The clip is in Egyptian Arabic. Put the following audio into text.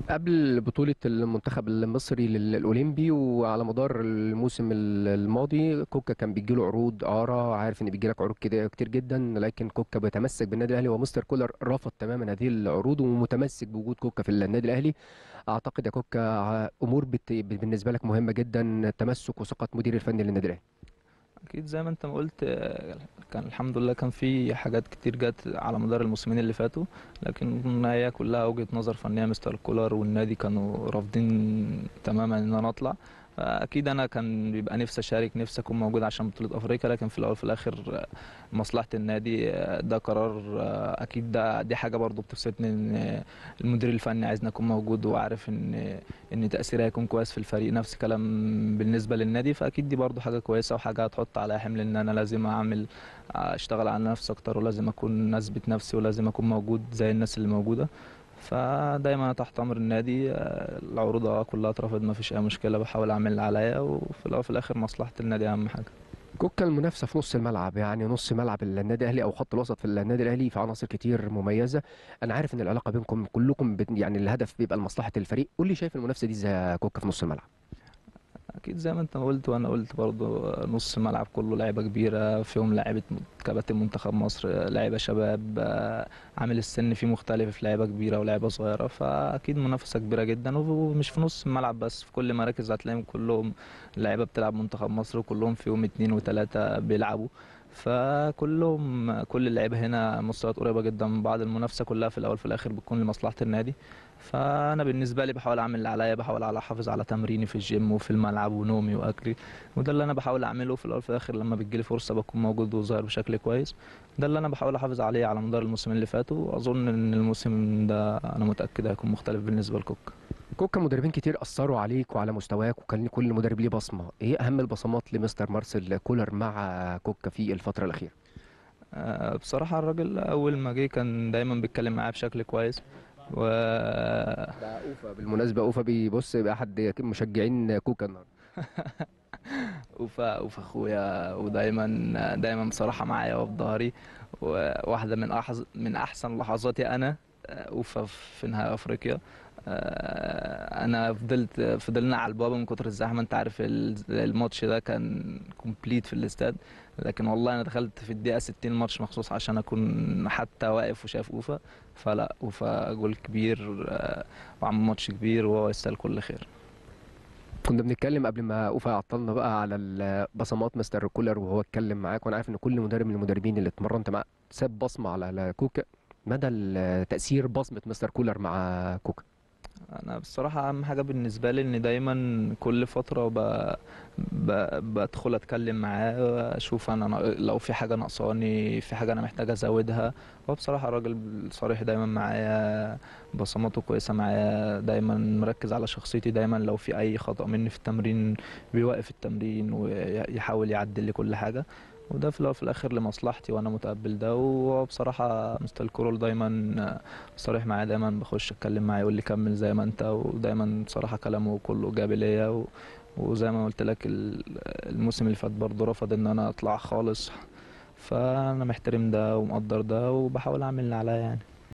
قبل بطولة المنتخب المصري لل- الأولمبي وعلى مدار الموسم ال- الماضي كوكا كان بيجيله عروض إعارة عارف إن بيجيلك عروض كده كتير جدا لكن كوكا بيتمسك بالنادي الأهلي ومستر كولر رفض تماما هذه العروض ومتمسك بوجود كوكا في النادي الأهلي أعتقد يا كوكا ع- أمور بت... بالنسبة لك مهمة جدا تمسك وثقة مدير الفني للنادي الأهلي اكيد زي ما انت ما قلت آه، كان الحمد لله كان في حاجات كتير جت على مدار الموسمين اللي فاتوا لكن هي كلها وجهة نظر فنية مستر كولر والنادي كانوا رافضين تماما ان انا اطلع اكيد انا كان بيبقى نفسي اشارك نفسي اكون موجود عشان بطولة افريقيا لكن في الاول وفي الاخر آه، مصلحة النادي آه، ده قرار آه، اكيد ده دي حاجة برضو بتبسطني ان آه، المدير الفني عايزني اكون موجود وعارف ان ان تاثيري هيكون كويس في الفريق نفس الكلام بالنسبه للنادي فاكيد دي برضو حاجه كويسه وحاجه هتحط عليا حمل ان انا لازم اعمل اشتغل على نفسي اكتر ولازم اكون اثبت نفسي ولازم اكون موجود زي الناس اللي موجوده فدايما تحت امر النادي آه، العروض آه كلها اترفض ما فيش اي مشكله بحاول اعمل اللي عليا وفي الاول وفي الاخر مصلحه النادي اهم حاجه كوكا المنافسة في نص الملعب يعني نص ملعب النادي الأهلي أو خط الوسط في النادي الأهلي في عناصر كتير مميزة أنا عارف إن العلاقة بينكم كلكم بت- يعني الهدف بيبقى لمصلحة الفريق قول لي شايف المنافسة دي ازاي يا كوكا في نص الملعب اكيد زي ما انت ما قلت وانا قلت برضو نص الملعب كله لعيبه كبيره فيهم لعيبه كباتن منتخب مصر لعيبه شباب آه، عامل السن فيه مختلف في لعيبه كبيره ولعيبه صغيره فاكيد منافسه كبيره جدا ومش في نص الملعب بس في كل مراكز هتلاقيهم كلهم لعيبه بتلعب منتخب مصر وكلهم فيهم اتنين وتلاته بيلعبوا فكلهم كل اللعيبه هنا مستويات قريبه جدا من بعض المنافسه كلها في الاول في الاخر بتكون لمصلحه النادي فانا بالنسبه لي بحاول اعمل اللي عليا بحاول على احافظ على تمريني في الجيم وفي الملعب ونومي واكلي وده اللي انا بحاول اعمله في الاول وفي الاخر لما بتجيلي فرصه بكون موجود وظاهر بشكل كويس ده اللي انا بحاول احافظ عليه على مدار الموسمين اللي فاتوا واظن ان الموسم ده انا متاكد هيكون مختلف بالنسبه لكوك كوكا مدربين كتير أثروا عليك وعلى مستواك وكان كل مدرب ليه بصمة إيه أهم البصمات لمستر مارسيل كولر مع كوكا في الفترة الأخيرة آه، بصراحه الراجل اول ما جه كان دايما بيتكلم معايا بشكل كويس و ده أوفا بالمناسبة أوفا بيبص بأحد مشجعين كوكا النهارده وفا وفا اخويا ودايما دايما بصراحه معايا وفي ظهري وواحده من أحز من احسن لحظاتي انا آه، وفا في نهائي افريقيا آه، انا فضلت فضلنا على البوابه من كتر الزحمه انت عارف ال- الماتش ده كان كومبليت في الاستاد لكن والله انا دخلت في الدقيقه 60 الماتش مخصوص عشان اكون حتى واقف وشايف اوفا فلا اوفا جول كبير آه، وعمل ماتش كبير وهو يستاهل كل خير كنا بنتكلم قبل ما اوفا عطلنا بقى على ال- بصمات مستر كولر وهو اتكلم معاك وانا عارف ان كل مدرب من المدربين اللي اتمرنت معاه ساب بصمه على على كوكا مدى ال- تاثير بصمه مستر كولر مع كوكا انا بصراحه اهم حاجه بالنسبه لي ان دايما كل فتره ب... ب... بدخل اتكلم معاه اشوف انا نا- لو في حاجه ناقصاني في حاجه انا محتاج ازودها هو بصراحه راجل صريح دايما معايا بصماته كويسه معايا دايما مركز على شخصيتي دايما لو في اي خطا مني في التمرين بيوقف التمرين ويحاول يعدل لي كل حاجه وده في الاول وفي الاخر لمصلحتي وانا متقبل ده وهو بصراحه مستر كرول دايما صريح معايا دايما بخش اتكلم معاه يقول لي كمل زي ما انت ودايما بصراحه كلامه كله ايجابي ليا و... وزي ما قلت لك ال- الموسم اللي فات برضه رفض ان انا اطلع خالص فانا محترم ده ومقدر ده وبحاول اعمل اللي عليا يعني